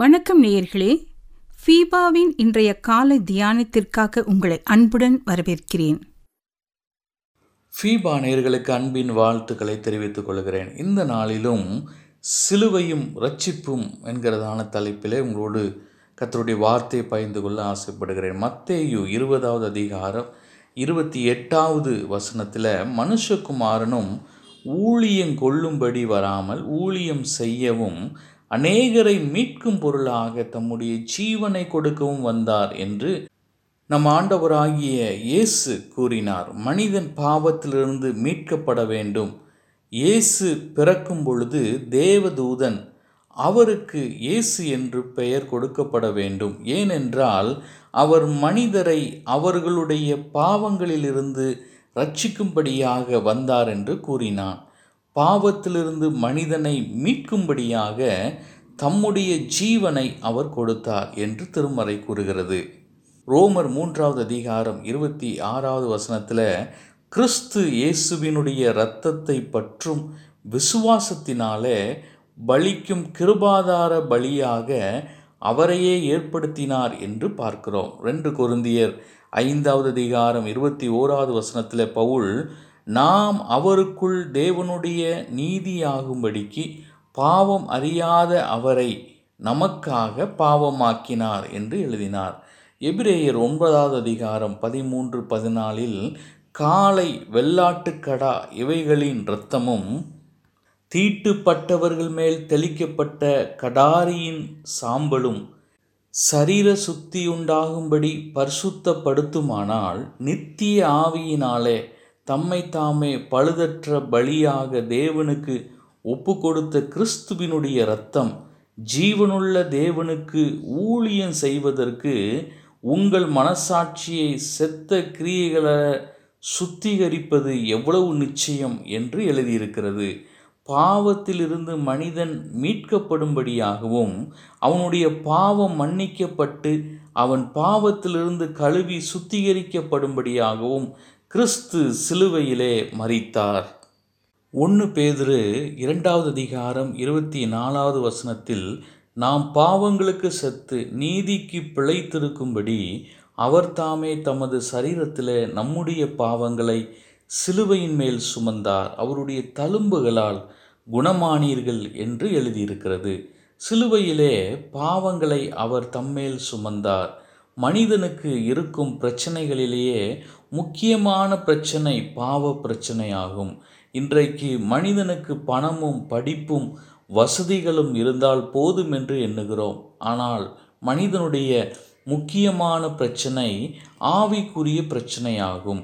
வணக்கம் நேயர்களே ஃபீபாவின் இன்றைய காலை தியானத்திற்காக உங்களை அன்புடன் வரவேற்கிறேன் ஃபீபா நேயர்களுக்கு அன்பின் வாழ்த்துக்களை தெரிவித்துக் கொள்கிறேன் இந்த நாளிலும் சிலுவையும் ரட்சிப்பும் என்கிறதான தலைப்பிலே உங்களோடு கர்த்தருடைய வார்த்தையை பகிர்ந்து கொள்ள ஆசைப்படுகிறேன் மத்தேயு இருபதாவது அதிகாரம் இருபத்தி எட்டாவது வசனத்தில் மனுஷகுமாரனும் ஊழியம் கொள்ளும்படி வராமல் ஊழியம் செய்யவும் அநேகரை மீட்கும் பொருளாக தம்முடைய ஜீவனை கொடுக்கவும் வந்தார் என்று நம் ஆண்டவராகிய இயேசு கூறினார் மனிதன் பாவத்திலிருந்து மீட்கப்பட வேண்டும் இயேசு பிறக்கும் பொழுது தேவதூதன் அவருக்கு இயேசு என்று பெயர் கொடுக்கப்பட வேண்டும் ஏனென்றால் அவர் மனிதரை அவர்களுடைய பாவங்களிலிருந்து ரட்சிக்கும்படியாக வந்தார் என்று கூறினான் பாவத்திலிருந்து மனிதனை மீட்கும்படியாக தம்முடைய ஜீவனை அவர் கொடுத்தார் என்று திருமறை கூறுகிறது ரோமர் மூன்றாவது அதிகாரம் இருபத்தி ஆறாவது வசனத்தில் கிறிஸ்து இயேசுவினுடைய இரத்தத்தை பற்றும் விசுவாசத்தினாலே பலிக்கும் கிருபாதார பலியாக அவரையே ஏற்படுத்தினார் என்று பார்க்கிறோம் ரெண்டு கொருந்தியர் ஐந்தாவது அதிகாரம் இருபத்தி ஓராவது வசனத்தில் பவுல் நாம் அவருக்குள் தேவனுடைய நீதியாகும்படிக்கு பாவம் அறியாத அவரை நமக்காக பாவமாக்கினார் என்று எழுதினார் எபிரேயர் ஒன்பதாவது அதிகாரம் பதிமூன்று பதினாலில் காளை வெள்ளாட்டுக்கடா இவைகளின் இரத்தமும் தீட்டுப்பட்டவர்கள் மேல் தெளிக்கப்பட்ட கடாரியின் சாம்பலும் சரீர சுத்தி உண்டாகும்படி பரிசுத்தப்படுத்துமானால் நித்திய ஆவியினாலே தம்மை தாமே பழுதற்ற பலியாக தேவனுக்கு ஒப்பு கொடுத்த கிறிஸ்துவினுடைய இரத்தம் ஜீவனுள்ள தேவனுக்கு ஊழியம் செய்வதற்கு உங்கள் மனசாட்சியை செத்த கிரியைகளை சுத்திகரிப்பது எவ்வளவு நிச்சயம் என்று எழுதியிருக்கிறது பாவத்திலிருந்து மனிதன் மீட்கப்படும்படியாகவும் அவனுடைய பாவம் மன்னிக்கப்பட்டு அவன் பாவத்திலிருந்து கழுவி சுத்திகரிக்கப்படும்படியாகவும் கிறிஸ்து சிலுவையிலே மறித்தார் ஒன்று பேதுரு இரண்டாவது அதிகாரம் இருபத்தி நாலாவது வசனத்தில் நாம் பாவங்களுக்கு செத்து நீதிக்கு பிழைத்திருக்கும்படி அவர் தாமே தமது சரீரத்தில் நம்முடைய பாவங்களை சிலுவையின் மேல் சுமந்தார் அவருடைய தழும்புகளால் குணமானீர்கள் என்று எழுதியிருக்கிறது சிலுவையிலே பாவங்களை அவர் தம்மேல் சுமந்தார் மனிதனுக்கு இருக்கும் பிரச்சனைகளிலேயே முக்கியமான பிரச்சனை பாவ பிரச்சனையாகும் இன்றைக்கு மனிதனுக்கு பணமும் படிப்பும் வசதிகளும் இருந்தால் போதும் என்று எண்ணுகிறோம் ஆனால் மனிதனுடைய முக்கியமான பிரச்சனை ஆவிக்குரிய பிரச்சனையாகும்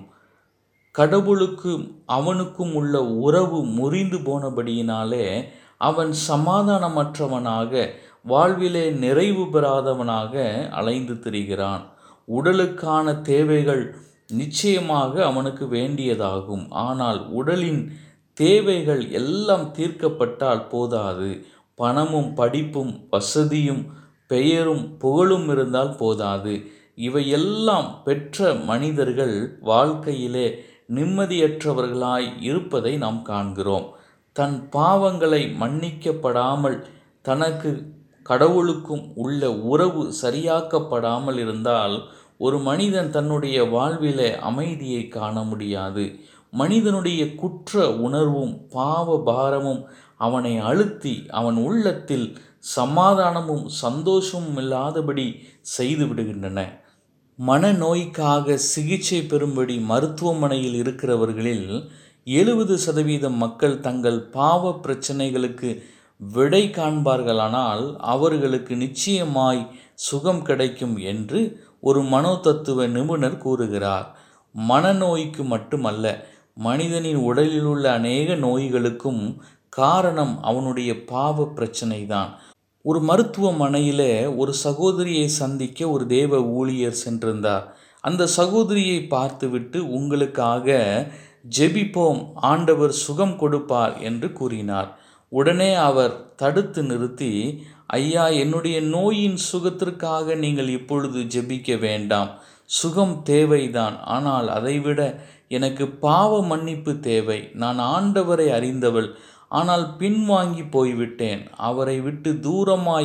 கடவுளுக்கும் அவனுக்கும் உள்ள உறவு முறிந்து போனபடியினாலே அவன் சமாதானமற்றவனாக வாழ்விலே நிறைவு பெறாதவனாக அலைந்து திரிகிறான் உடலுக்கான தேவைகள் நிச்சயமாக அவனுக்கு வேண்டியதாகும் ஆனால் உடலின் தேவைகள் எல்லாம் தீர்க்கப்பட்டால் போதாது பணமும் படிப்பும் வசதியும் பெயரும் புகழும் இருந்தால் போதாது இவையெல்லாம் பெற்ற மனிதர்கள் வாழ்க்கையிலே நிம்மதியற்றவர்களாய் இருப்பதை நாம் காண்கிறோம் தன் பாவங்களை மன்னிக்கப்படாமல் தனக்கு கடவுளுக்கும் உள்ள உறவு சரியாக்கப்படாமல் இருந்தால் ஒரு மனிதன் தன்னுடைய வாழ்விலே அமைதியை காண முடியாது மனிதனுடைய குற்ற உணர்வும் பாவ பாரமும் அவனை அழுத்தி அவன் உள்ளத்தில் சமாதானமும் சந்தோஷமும் இல்லாதபடி செய்து விடுகின்றன மனநோய்க்காக சிகிச்சை பெறும்படி மருத்துவமனையில் இருக்கிறவர்களில் எழுபது சதவீதம் மக்கள் தங்கள் பாவ பிரச்சனைகளுக்கு விடை காண்பார்களானால் அவர்களுக்கு நிச்சயமாய் சுகம் கிடைக்கும் என்று ஒரு மனோதத்துவ நிபுணர் கூறுகிறார் மனநோய்க்கு மட்டுமல்ல மனிதனின் உடலில் உள்ள அநேக நோய்களுக்கும் காரணம் அவனுடைய பாவ பிரச்சனை தான் ஒரு மருத்துவமனையில் ஒரு சகோதரியை சந்திக்க ஒரு தேவ ஊழியர் சென்றிருந்தார் அந்த சகோதரியை பார்த்துவிட்டு உங்களுக்காக ஜெபிப்போம் ஆண்டவர் சுகம் கொடுப்பார் என்று கூறினார் உடனே அவர் தடுத்து நிறுத்தி ஐயா என்னுடைய நோயின் சுகத்திற்காக நீங்கள் இப்பொழுது ஜெபிக்க வேண்டாம் சுகம் தேவைதான் ஆனால் அதைவிட எனக்கு பாவ மன்னிப்பு தேவை நான் ஆண்டவரை அறிந்தவள் ஆனால் பின்வாங்கி போய்விட்டேன் அவரை விட்டு தூரமாய்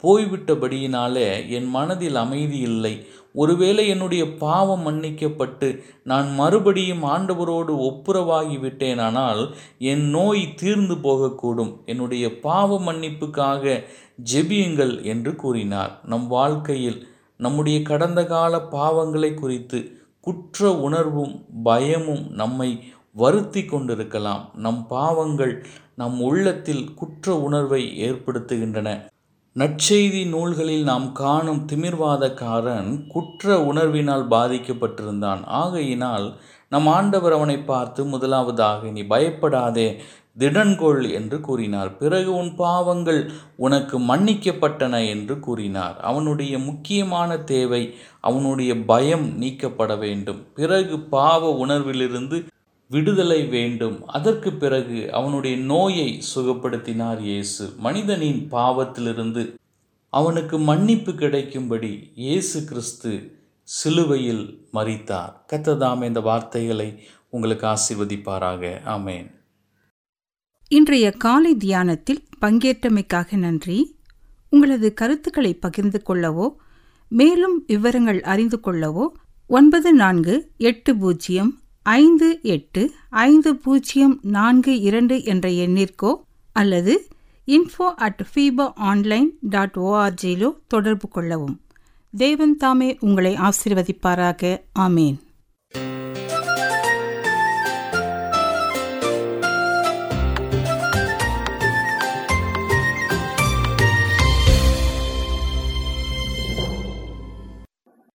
போய்விட்டபடியினாலே என் மனதில் அமைதி இல்லை ஒருவேளை என்னுடைய பாவம் மன்னிக்கப்பட்டு நான் மறுபடியும் ஆண்டவரோடு ஒப்புரவாகி விட்டேனானால் என் நோய் தீர்ந்து போகக்கூடும் என்னுடைய பாவ மன்னிப்புக்காக ஜெபியுங்கள் என்று கூறினார் நம் வாழ்க்கையில் நம்முடைய கடந்த கால பாவங்களை குறித்து குற்ற உணர்வும் பயமும் நம்மை வருத்தி கொண்டிருக்கலாம் நம் பாவங்கள் நம் உள்ளத்தில் குற்ற உணர்வை ஏற்படுத்துகின்றன நற்செய்தி நூல்களில் நாம் காணும் திமிர்வாதக்காரன் குற்ற உணர்வினால் பாதிக்கப்பட்டிருந்தான் ஆகையினால் நம் ஆண்டவர் அவனை பார்த்து முதலாவதாக நீ பயப்படாதே திடன்கொள் என்று கூறினார் பிறகு உன் பாவங்கள் உனக்கு மன்னிக்கப்பட்டன என்று கூறினார் அவனுடைய முக்கியமான தேவை அவனுடைய பயம் நீக்கப்பட வேண்டும் பிறகு பாவ உணர்விலிருந்து விடுதலை வேண்டும் அதற்கு பிறகு அவனுடைய நோயை சுகப்படுத்தினார் இயேசு மனிதனின் பாவத்திலிருந்து அவனுக்கு மன்னிப்பு கிடைக்கும்படி இயேசு கிறிஸ்து சிலுவையில் மறித்தார் கத்ததாம் இந்த வார்த்தைகளை உங்களுக்கு ஆசீர்வதிப்பாராக ஆமேன் இன்றைய காலை தியானத்தில் பங்கேற்றமைக்காக நன்றி உங்களது கருத்துக்களை பகிர்ந்து கொள்ளவோ மேலும் விவரங்கள் அறிந்து கொள்ளவோ ஒன்பது நான்கு எட்டு பூஜ்ஜியம் ஐந்து எட்டு ஐந்து பூஜ்ஜியம் நான்கு இரண்டு என்ற எண்ணிற்கோ அல்லது info at FEBA online dot ஓஆர்ஜியிலோ தொடர்பு கொள்ளவும் தேவன் தாமே உங்களை ஆசீர்வதிப்பாராக ஆமேன்